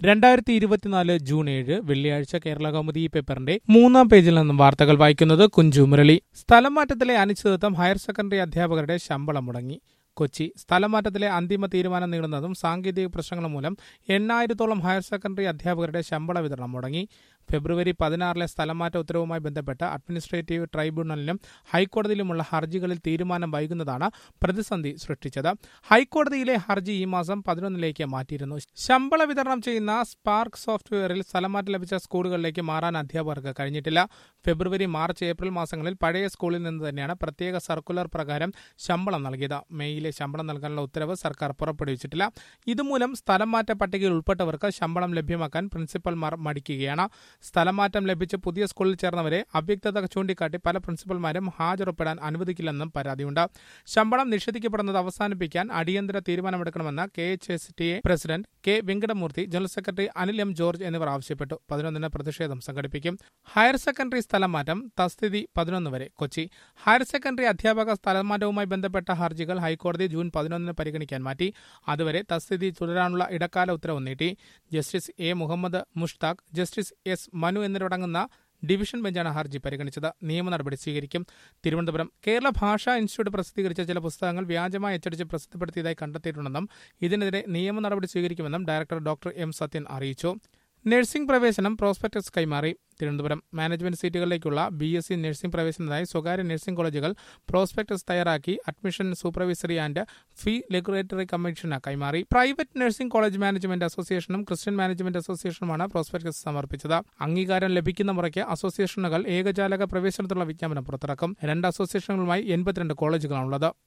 രണ്ടായിരത്തി ഇരുപത്തിനാല് ജൂൺ ഏഴ് വെള്ളിയാഴ്ച കേരള കൗമുദി പേപ്പറിന്റെ മൂന്നാം പേജിൽ നിന്നും വാർത്തകൾ വായിക്കുന്നത് കുഞ്ചു മുരളി സ്ഥലം മാറ്റത്തിലെ അനിശ്ചിതത്വം ഹയർ സെക്കൻഡറി അധ്യാപകരുടെ ശമ്പളം മുടങ്ങി കൊച്ചി സ്ഥലമാറ്റത്തിലെ അന്തിമ തീരുമാനം നീളുന്നതും സാങ്കേതിക പ്രശ്നങ്ങളും മൂലം എണ്ണായിരത്തോളം ഹയർ സെക്കൻഡറി അധ്യാപകരുടെ ശമ്പള വിതരണം മുടങ്ങി ഫെബ്രുവരി പതിനാറിലെ സ്ഥലമാറ്റ ഉത്തരവുമായി ബന്ധപ്പെട്ട് അഡ്മിനിസ്ട്രേറ്റീവ് ട്രൈബ്യൂണലിലും ഹൈക്കോടതിയിലുമുള്ള ഹർജികളിൽ തീരുമാനം വൈകുന്നതാണ് പ്രതിസന്ധി സൃഷ്ടിച്ചത് ഹൈക്കോടതിയിലെ ഹർജി ഈ മാസം പതിനൊന്നിലേക്ക് മാറ്റിയിരുന്നു ശമ്പള വിതരണം ചെയ്യുന്ന സ്പാർക്ക് സോഫ്റ്റ്വെയറിൽ സ്ഥലമാറ്റം ലഭിച്ച സ്കൂളുകളിലേക്ക് മാറാൻ അധ്യാപകർക്ക് കഴിഞ്ഞിട്ടില്ല ഫെബ്രുവരി മാർച്ച് ഏപ്രിൽ മാസങ്ങളിൽ പഴയ സ്കൂളിൽ നിന്ന് തന്നെയാണ് പ്രത്യേക സർക്കുലർ പ്രകാരം ശമ്പളം നൽകിയത് മെയ്യിലെ ശമ്പളം നൽകാനുള്ള ഉത്തരവ് സർക്കാർ പുറപ്പെടുവിച്ചിട്ടില്ല ഇതുമൂലം സ്ഥലം മാറ്റ പട്ടികയിൽ ഉൾപ്പെട്ടവർക്ക് ശമ്പളം ലഭ്യമാക്കാൻ പ്രിൻസിപ്പൽമാർ മടിക്കുകയാണ് സ്ഥലം മാറ്റം ലഭിച്ച് പുതിയ സ്കൂളിൽ ചേർന്നവരെ അവ്യക്തത ചൂണ്ടിക്കാട്ടി പല പ്രിൻസിപ്പൽമാരും ഹാജരൊപ്പിടാൻ അനുവദിക്കില്ലെന്നും പരാതിയുണ്ട് ശമ്പളം നിഷേധിക്കപ്പെടുന്നത് അവസാനിപ്പിക്കാൻ അടിയന്തര തീരുമാനമെടുക്കണമെന്ന് K H S T A president K Venkatamoorthy general secretary Anil M George എന്നിവർ ആവശ്യപ്പെട്ടു പതിനൊന്നിന് പ്രതിഷേധം സംഘടിപ്പിക്കും ഹയർ സെക്കൻഡറി സ്ഥലം മാറ്റം തസ്ഥിതി പതിനൊന്ന് വരെ കൊച്ചി ഹയർ സെക്കൻഡറി അധ്യാപക സ്ഥലമാറ്റവുമായി ബന്ധപ്പെട്ട ഹർജികൾ ഹൈക്കോടതി ജൂൺ പതിനൊന്നിന് പരിഗണിക്കാൻ മാറ്റി അതുവരെ തസ്ഥിതി തുടരാനുള്ള ഇടക്കാല ഉത്തരവ് നീട്ടി justice A Muhammad Mushtaq justice S Manu എന്നിവരടങ്ങുന്ന ഡിവിഷൻ ബെഞ്ചാണ് ഹർജി പരിഗണിച്ചത് നിയമ നടപടി സ്വീകരിക്കും തിരുവനന്തപുരം കേരള ഭാഷാ ഇൻസ്റ്റിറ്റ്യൂട്ട് പ്രസിദ്ധീകരിച്ച ചില പുസ്തകങ്ങൾ വ്യാജമായി അച്ചടിച്ച് പ്രസിദ്ധപ്പെടുത്തിയതായി കണ്ടെത്തിയിട്ടുണ്ടെന്നും ഇതിനെതിരെ നിയമ നടപടി സ്വീകരിക്കുമെന്നും ഡയറക്ടർ ഡോക്ടർ എം സത്യൻ അറിയിച്ചു നഴ്സിംഗ് പ്രവേശനം പ്രോസ്പെക്ടസ് കൈമാറി തിരുവനന്തപുരം മാനേജ്മെന്റ് സീറ്റുകളിലേക്കുള്ള ബി എസ് സി നഴ്സിംഗ് പ്രവേശനത്തിനായി സ്വകാര്യ നഴ്സിംഗ് കോളേജുകൾ പ്രോസ്പെക്ടസ് തയ്യാറാക്കി admission supervisory and fee regulatory കമ്മീഷന് കൈമാറി പ്രൈവറ്റ് നഴ്സിംഗ് കോളേജ് മാനേജ്മെന്റ് അസോസിയേഷനും ക്രിസ്ത്യൻ മാനേജ്മെന്റ് അസോസിയേഷനുമാണ് പ്രോസ്പെക്ടസ് സമർപ്പിച്ചത് അംഗീകാരം ലഭിക്കുന്ന മുറയ്ക്ക് അസോസിയേഷനുകൾ ഏകജാലക പ്രവേശനത്തിനുള്ള വിജ്ഞാപനം പുറത്തിറക്കും രണ്ട് അസോസിയേഷനുകളുമായി എൺപത്തിരണ്ട് കോളേജുകളാണുള്ളത്